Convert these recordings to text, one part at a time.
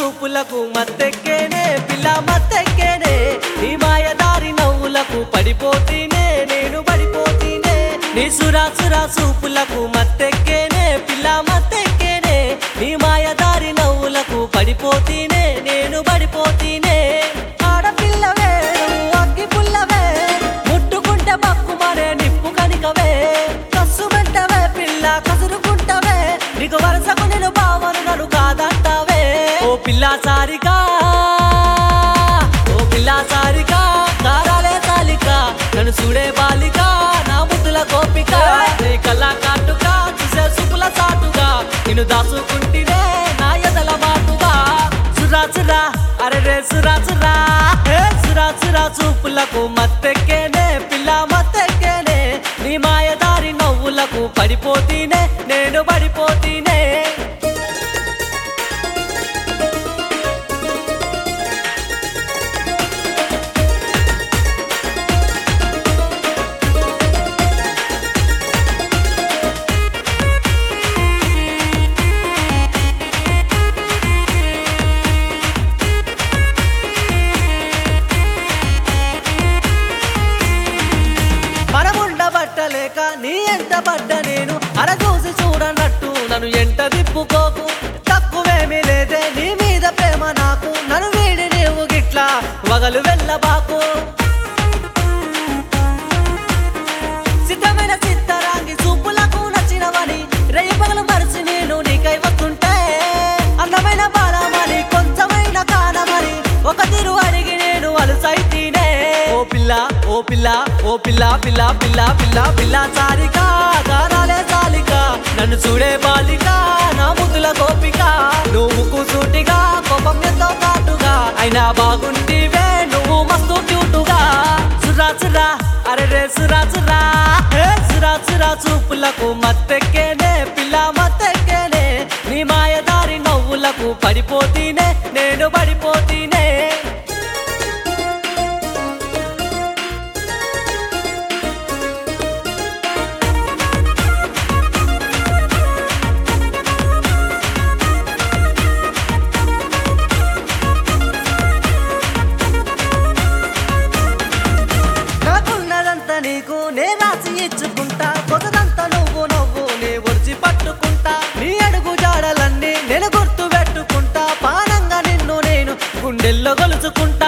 సూపులకు మత్తెక్కేనే పిల్ల మత్తెక్కేనే నీ మాయదారి నవ్వులకు పడిపోతీనే నేను పడిపోతీనే నీ సురా సురా సూపులకు మత్తెక్కేనే పిల్ల మత్తెక్కేనే నీ మాయదారి నవ్వులకు పడిపోతీనే నేను పడిపోతీనే ఆడపిల్లవే నువ్వు అగ్గి పుల్లవే ముట్టుకుంటే మక్కుమనే నిప్పు కనికవే కసుమంటవే పిల్ల కసురుకుంటవే నీకు వరసకు నేను బావను నన్ను కాదంటావే ఓ పిల్ల సారిగా ఓ పిల్ల సారిగా కారాలే తాలిక నన్ను చూడే బాలిక నా ముద్దుల గోపిక నీ కల్లా కాటుగా చూసే సుపుల చాటుగా నిన్ను దాచుకుంటేనే నా ఎదల మాటుగా సురా సురా అరే రే సురా సురా ఏ సురా సురా చూపులకు మత్తెక్కేనే పిల్ల మత్తెక్కేనే నీ మాయదారి నవ్వులకు పడిపోతీనే నేను పడిపోతీనే మనముండబట్టలేక నీ ఎంట పడ్డ నేను అరచూసి చూడనట్టు నన్ను ఎంట తిప్పుకోకు తక్కువేమీ లేదే నీ మీద ప్రేమ నాకు నన్ను వీడి నీవు గిట్లా వగలు వెళ్ళబాకు సిద్ధమైన సిద్ధరాంగి చూపులకు నచ్చినవని రేయి పగలు మరిచి నేను నీకై వస్తుంటే అందమైన బాలమని కొంచెమైన కానమని ఒక తిరు అడిగి నేను అలుసైతీనే ఓ పిల్ల ఓ పిల్ల ఓ పిల్ల పిల్ల పిల్ల పిల్ల పిల్ల సారిక గారాలే సాలిక నన్ను చూడే బాలిక నా ముద్దుల గోపిక నువ్వు కూసూటిగా కోపం ఎంతో కాటుగా అయినా బాగుంటివే నువ్వు మస్తు క్యూటుగా సురా సురా అరే రే సురా సురా ఏ సురా సురా చూపులకు మత్తెక్కేనే పిల్ల మత్తెక్కేనే నీ మాయదారి నవ్వులకు పడిపోతీనే నేను పడిపోతీనే నాకున్నదంతా నీకు నే రాసి ఇచ్చుకుంటా కొత్తదంతా నువ్వు నువ్వు నే ఒడిచి పట్టుకుంటా నీ అడుగు జాడలన్నీ నేను గుర్తు పెట్టుకుంటా పానంగా నిన్ను నేను గుండెల్లో గొలుచుకుంటా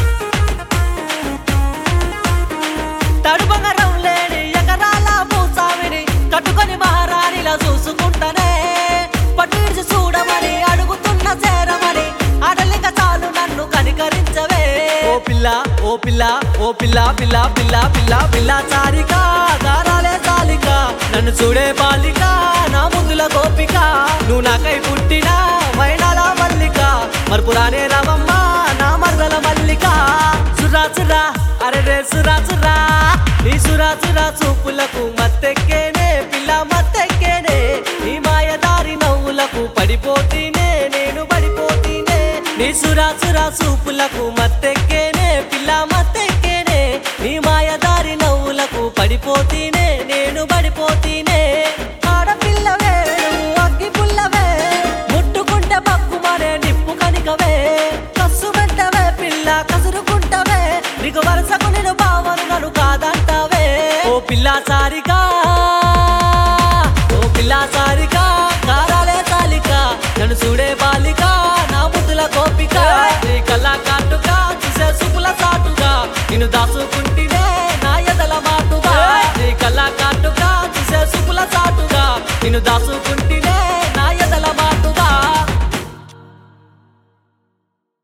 తడుబంగరం లేని ఎకరాల భూసామిని కట్టుకొని మహారాణిలా చూసుకుంటానే పట్టు విడిచి చూడమని అడుగుతున్న చేరమని ఆడలిక చాలు నన్ను కనికరించవే ఓ పిల్ల ఓ పిల్ల ఓ పిల్ల పిల్ల పిల్ల పిల్ల పిల్ల చారిక గారాలే చాలిక నన్ను చూడే బాలిక నా ముందుల గోపిక నువ్వు నాకై పుట్టిన వైనాల మల్లిక మరుపురానే రవమ్మ నా మరదల మల్లిక సురా సురా అరే రే సురా సురా నీ సురా సురా చూపులకు మత్తెక్కేనే పిల్ల మత్తెక్కేనే నీ మాయదారి నవ్వులకు పడిపోతీనే నేను పడిపోతీనే నీ సురా సురా చూపులకు మత్తెక్కేనే పిల్ల మత్తెక్కేనే నీ మాయదారి నవ్వులకు పడిపోతీనే నేను పడిపోతీనే ఆడపిల్లవే నువ్వు అగ్గి పుల్లవే ముట్టుకుంటే మక్కుమనే నిప్పు కనికవే కసుమంటవే పిల్ల కసురుకుంటవే నీకు వరసకు నేను బావను నన్ను కాదంటావే ఓ పిల్ల సారిగా ఓ పిల్ల సారిగా కారాలే తాలిక నన్ను చూడే బాలిక నా ముద్దుల గోపిక నీ కల్లా కాటుగా చూసే సుపుల చాటుగా నిన్ను దాచుకుంటేనే నా ఎదల మాటుగా నీ కల్లా కాటుగా చూసే సుపుల చాటుగా నిన్ను దాచుకుంటేనే